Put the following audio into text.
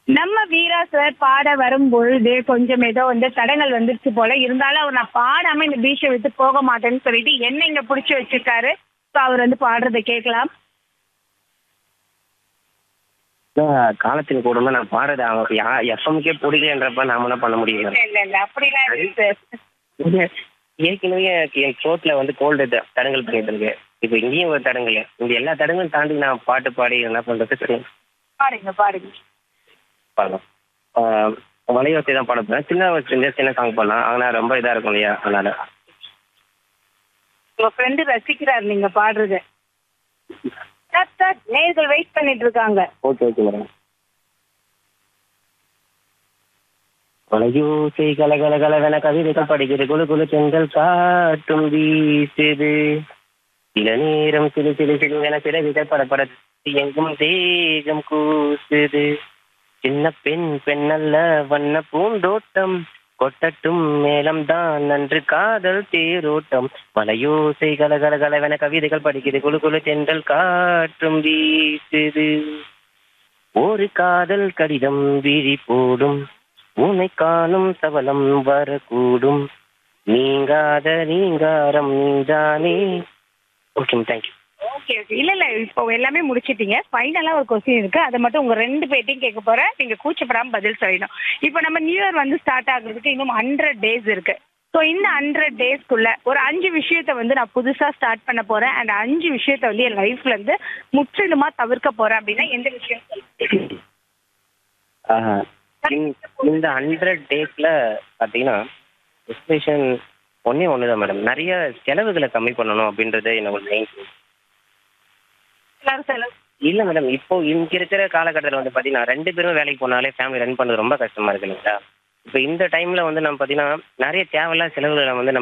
நம்ம வீரா சார் பாட வரும்பொழுது கொஞ்சம் ஏதோ வந்து தடங்கள் வந்துருச்சு போல இருந்தாலும் அவர் நான் பாடாம இந்த பீச்சை விட்டு போக மாட்டேன்னு சொல்லிட்டு என்ன இங்க புடிச்சு வச்சிருக்காரு ஸோ அவர் வந்து பாடுறதை கேட்கலாம் அதான் காலத்தின் கூடமா நான் பாடுறது அவங்க யா எஃப்எம்கே பிடிக்கலன்றப்ப நாம என்ன பண்ண முடியும் இல்ல இல்ல இல்ல அப்படிலாம் இல்லை சார் இது ஏற்கனவே எனக்கு என் த்ரோட்ல வந்து கோல்டு தடங்கல் பண்ணிட்டு இருக்கு இப்போ இங்கேயும் ஒரு தடங்கல் இந்த எல்லா தடங்களும் தாண்டி நான் பாட்டு பாடி என்ன பண்றது சொல்லுங்க பாடுங்க பாடுங்க பாடலாம் ஆஹ் வலையோசை தான் பாட போறேன் சின்ன சின்ன சின்ன சாங் பண்ணலாம் ஆனால் ரொம்ப இதா இருக்கும் இல்லையா அதனால உங்க ஃப்ரெண்டு ரசிக்கிறார் நீங்க பாடுறது சார் சார் நேர்கள் வெயிட் பண்ணிட்டு இருக்காங்க ஓகே ஓகே மேடம் வலையோசை கல கல கலவென கவிதைகள் படிக்கிறது குழு குழு செங்கல் காட்டும் வீசுது சில நேரம் சிறு சிறு சிறுவென பிறவிகள் படப்பட எங்கும் தேகம் கூசுது சின்ன பெண் பெண்ணல்ல வண்ண பூந்தோட்டம் கொட்டட்டும் மேலம் தான் நன்று காதல் தேரோட்டம் மலையோசை கல கல கலவென கவிதைகள் படிக்கிறது குழு குழு சென்றல் காற்றும் வீசுது ஒரு காதல் கடிதம் விழி போடும் உன்னை காணும் சபலம் வரக்கூடும் நீங்காத நீங்காரம் நீதானே ஓகே தேங்க்யூ ஓகே ஓகே இல்ல இல்ல இப்போ எல்லாமே முடிச்சிட்டீங்க ஃபைனலா ஒரு கொஸ்டின் இருக்கு அதை மட்டும் உங்க ரெண்டு பேர்ட்டையும் கேட்க போறேன் நீங்க கூச்சப்படாம பதில் சொல்லணும் இப்போ நம்ம நியூ இயர் வந்து ஸ்டார்ட் ஆகுறதுக்கு இன்னும் ஹண்ட்ரட் டேஸ் இருக்கு ஸோ இந்த ஹண்ட்ரட் டேஸ்க்குள்ள ஒரு அஞ்சு விஷயத்த வந்து நான் புதுசா ஸ்டார்ட் பண்ண போறேன் அண்ட் அஞ்சு விஷயத்த வந்து என் லைஃப்ல இருந்து முற்றிலுமா தவிர்க்க போறேன் அப்படின்னா எந்த விஷயம் சொல்லுங்க? இந்த ஹண்ட்ரட் டேஸ்ல பார்த்தீங்கன்னா எஸ்பெஷன் ஒன்றே ஒன்று தான் மேடம் நிறைய செலவுகளை கம்மி பண்ணணும் அப்படின்றது என்னோட மெயின் எல்லாரும் செலவு இல்லை மேடம் இப்போ இங்க இருக்கிற காலகட்டத்தில் வந்து பார்த்தீங்கன்னா ரெண்டு பேரும் வேலைக்கு போனாலே ஃபேமிலி ரன் பண்ணுறது ரொம்ப கஷ்டமா இருக்கு இல்லைங்களா இப்போ இந்த டைம்ல வந்து நம்ம பார்த்தீங்கன்னா நிறைய தேவையில்லாத செலவுகளை வந்து நம்ம